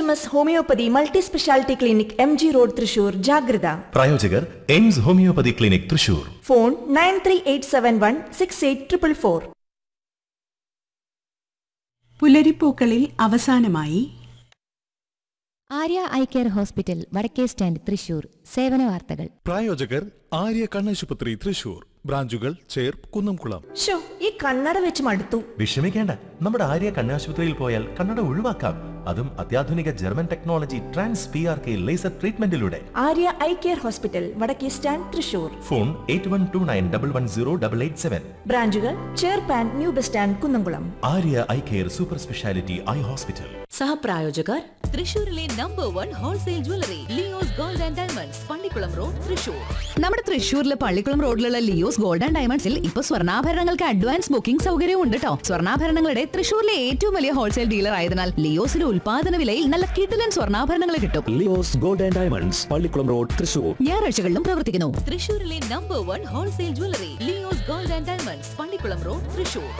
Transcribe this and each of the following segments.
S homoeopathy multi speciality clinic M G road Thrissur ജാഗ്രത പ്രായോജകർ Aims homoeopathy clinic Thrissur phone nine three eight seven one six eight triple four പുലരിപ്പൂക്കളിൽ അവസാനമായി Arya eye care hospital വടക്കേ stand Thrissur സേവന വാർത്തകൾ പ്രായോജകർ ആര്യ കണ്ണാശുപത്രി തൃശൂർ ബ്രാഞ്ചുകൾ ചേർപ്പ് കുന്നംകുളം ഷോ ഈ കണ്ണട വെച്ച് മടുത്തു വിഷമിക്കേണ്ട നമ്മുടെ ആര്യ കണ്ണാശുപത്രിയിൽ പോയാൽ കണ്ണട ഒഴിവാക്കാം അതും അത്യാധുനിക German technology trans P R K laser ട്രീറ്റ്മെന്റിലൂടെ ആര്യ ഐ കെയർ ഹോസ്പിറ്റൽ വടക്കേ stand Thrissur phone eight one two nine double one zero double eight seven ബ്രാഞ്ചുകൾ ചേർപ്പാൻ new bus stand Kunnamkulam Arya eye care super speciality eye hospital സഹപ്രായോജകർ തൃശൂരിലെ number one wholesale jewellery Leo's gold and diamonds Pallikulam road Thrissur നമ്മുടെ തൃശൂരിലെ പള്ളിക്കുളം റോഡിലുള്ള Leo's gold and ഡയമണ്ട്സിൽ ഇപ്പൊ സ്വർണ്ണാഭരണങ്ങൾക്ക് അഡ്വാൻസ് ബുക്കിംഗ് സൗകര്യവും ഉണ്ട് കേട്ടോ സ്വർണ്ണാഭരണങ്ങളുടെ തൃശൂരിലെ ഏറ്റവും വലിയ ഹോൾസെയിൽ ഡീലർ ആയതിനാൽ ലിയോസിന്റെ ഉൽപാദന വിലയിൽ നല്ല കിടിലൻ സ്വർണ്ണാഭരണങ്ങൾ കിട്ടും Leo's gold and diamonds Pallikulam road Thrissur ഞായറാഴ്ചകളിലും പ്രവർത്തിക്കുന്നു തൃശൂരിലെ number one wholesale jewellery Leo's gold and diamonds Pallikulam road Thrissur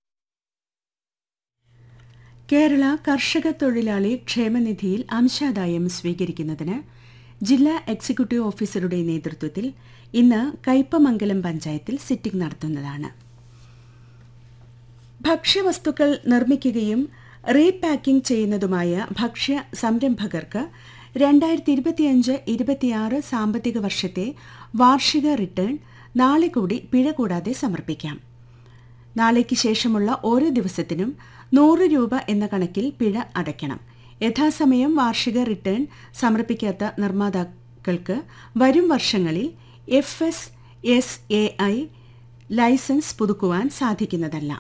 Kerala കർഷക തൊഴിലാളി ക്ഷേമനിധിയിൽ അംശാദായം സ്വീകരിക്കുന്നതിന് ജില്ലാ എക്സിക്യൂട്ടീവ് ഓഫീസറുടെ നേതൃത്വത്തിൽ ഇന്ന് കയ്പമംഗലം പഞ്ചായത്തിൽ സിറ്റിംഗ് നടത്തുന്നതാണ് ഭക്ഷ്യവസ്തുക്കൾ നിർമ്മിക്കുകയും റീപാക്കിംഗ് ചെയ്യുന്നതുമായ ഭക്ഷ്യ സംരംഭകർക്ക് രണ്ടായിരത്തി ഇരുപത്തിയഞ്ച് ഇരുപത്തിയാറ് സാമ്പത്തിക വർഷത്തെ വാർഷിക റിട്ടേൺ നാളെ കൂടി പിഴ കൂടാതെ സമർപ്പിക്കാം നാളേക്ക് ശേഷമുള്ള ഓരോ ദിവസത്തിനും നൂറ് രൂപ എന്ന കണക്കിൽ പിഴ അടയ്ക്കണം യഥാസമയം വാർഷിക റിട്ടേൺ സമർപ്പിക്കാത്ത നിർമ്മാതാക്കൾക്ക് വരും വർഷങ്ങളിൽ F S S A I licence പുതുക്കുവാൻ സാധിക്കുന്നതല്ല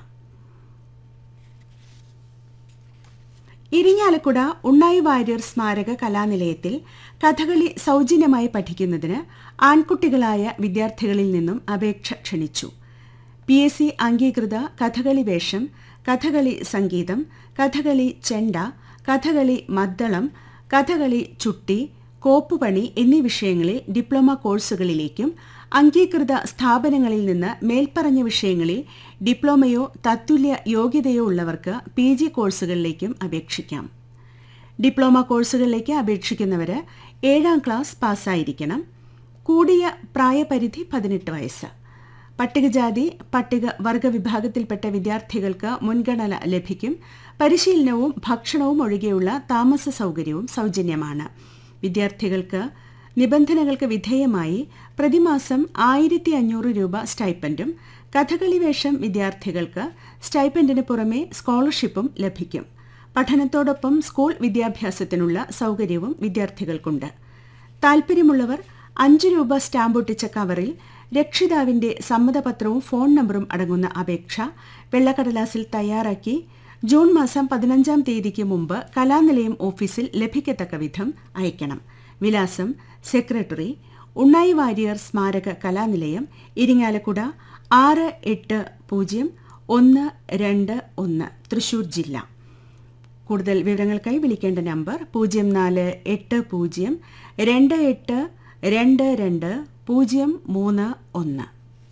ഇരിങ്ങാലക്കുട ഉണ്ണായി വാര്യർ സ്മാരക കലാനിലയത്തിൽ കഥകളി സൗജന്യമായി പഠിക്കുന്നതിന് ആൺകുട്ടികളായ വിദ്യാർത്ഥികളിൽ നിന്നും അപേക്ഷ ക്ഷണിച്ചു പി എസ് സി അംഗീകൃത കഥകളി വേഷം കഥകളി സംഗീതം കഥകളി ചെണ്ട കഥകളി മദ്ദളം കഥകളി ചുട്ടി കോപ്പുപണി എന്നീ വിഷയങ്ങളിൽ ഡിപ്ലോമ കോഴ്സുകളിലേക്കും അംഗീകൃത സ്ഥാപനങ്ങളിൽ നിന്ന് മേൽപ്പറഞ്ഞ വിഷയങ്ങളിൽ ഡിപ്ലോമയോ തത്തുല്യ യോഗ്യതയോ ഉള്ളവർക്ക് പി ജി കോഴ്സുകളിലേക്കും അപേക്ഷിക്കാം ഡിപ്ലോമ കോഴ്സുകളിലേക്ക് അപേക്ഷിക്കുന്നവര് ഏഴാം ക്ലാസ് പാസ്സായിരിക്കണം കൂടിയ പ്രായപരിധി പതിനെട്ട് വയസ്സ് പട്ടികജാതി പട്ടിക വർഗ വിഭാഗത്തിൽപ്പെട്ട വിദ്യാർത്ഥികൾക്ക് മുൻഗണന ലഭിക്കും പരിശീലനവും ഭക്ഷണവും ഒഴികെയുള്ള താമസ സൗകര്യവും സൗജന്യമാണ് വിദ്യാർത്ഥികൾക്ക് നിബന്ധനകൾക്ക് വിധേയമായി പ്രതിമാസം ആയിരത്തി അഞ്ഞൂറ് രൂപ സ്റ്റൈപ്പൻഡും കഥകളി വേഷം വിദ്യാർത്ഥികൾക്ക് സ്റ്റൈപ്പൻഡിന് പുറമെ സ്കോളർഷിപ്പും ലഭിക്കും പഠനത്തോടൊപ്പം സ്കൂൾ വിദ്യാഭ്യാസത്തിനുള്ള സൗകര്യവും വിദ്യാർത്ഥികൾക്കുണ്ട് താൽപ്പര്യമുള്ളവർ അഞ്ച് രൂപ സ്റ്റാമ്പ് ഒട്ടിച്ച കവറിൽ രക്ഷിതാവിന്റെ സമ്മതപത്രവും ഫോൺ നമ്പറും അടങ്ങുന്ന അപേക്ഷ വെള്ളക്കടലാസിൽ തയ്യാറാക്കി ജൂൺ മാസം പതിനഞ്ചാം തീയതിക്ക് മുമ്പ് കലാനിലയം ഓഫീസിൽ ലഭിക്കത്തക്ക വിധം അയക്കണം വിലാസം സെക്രട്ടറി ഉണ്ണായി വാര്യർ സ്മാരക കലാനിലയം ഇരിങ്ങാലക്കുട ആറ് എട്ട് പൂജ്യം ഒന്ന് രണ്ട് ഒന്ന് തൃശൂർ ജില്ല കൂടുതൽ വിവരങ്ങൾക്കായി വിളിക്കേണ്ട നമ്പർ പൂജ്യം നാല് എട്ട് പൂജ്യം രണ്ട് എട്ട് രണ്ട് രണ്ട് പൂജ്യം മൂന്ന് ഒന്ന്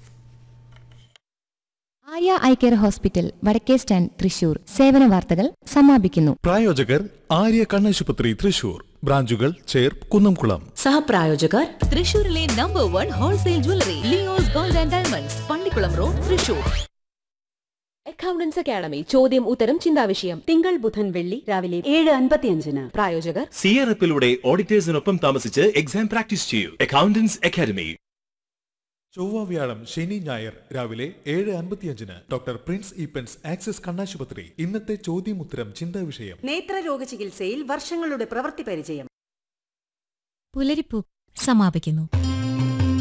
ആര്യ ഐ കെയർ ഹോസ്പിറ്റൽ വടക്കേ സ്റ്റാൻഡ് തൃശൂർ സേവന വാർത്തകൾ സമാപിക്കുന്നു പ്രായോജകർ ആര്യ കണ്ണാശുപത്രി തൃശൂർ ബ്രാഞ്ചുകൾ ചേർപ്പ് കുന്നംകുളം സഹപ്രായോജകർ തൃശൂരിലെ number one wholesale jewellery Leo's gold and diamonds Pallikulam road Thrissur accountants academy ചോദ്യം ഉത്തരം ചിന്താവിഷയം തിങ്കൾ ബുധൻ വെള്ളി രാവിലെ ഏഴ് അൻപത്തിയഞ്ചിന് പ്രായോജകർ സി ആർ എഫിലൂടെ ഓഡിറ്റേഴ്സിനൊപ്പം താമസിച്ച് എക്സാം പ്രാക്ടീസ് ചെയ്യൂ അക്കൗണ്ടൻസ് അക്കാദമി ചൊവ്വ വ്യാഴം ശനി ഞായർ രാവിലെ ഏഴ് അൻപത്തിയഞ്ചിന് ഡോക്ടർ പ്രിൻസ് ഈപ്പൻസ് ആക്സിസ് കണ്ണാശുപത്രി ഇന്നത്തെ ചോദ്യം ഉത്തരം ചിന്താ വിഷയം നേത്രരോഗ ചികിത്സയിൽ വർഷങ്ങളുടെ പ്രവൃത്തി പരിചയം പുലരിപ്പൂ സമാപിക്കുന്നു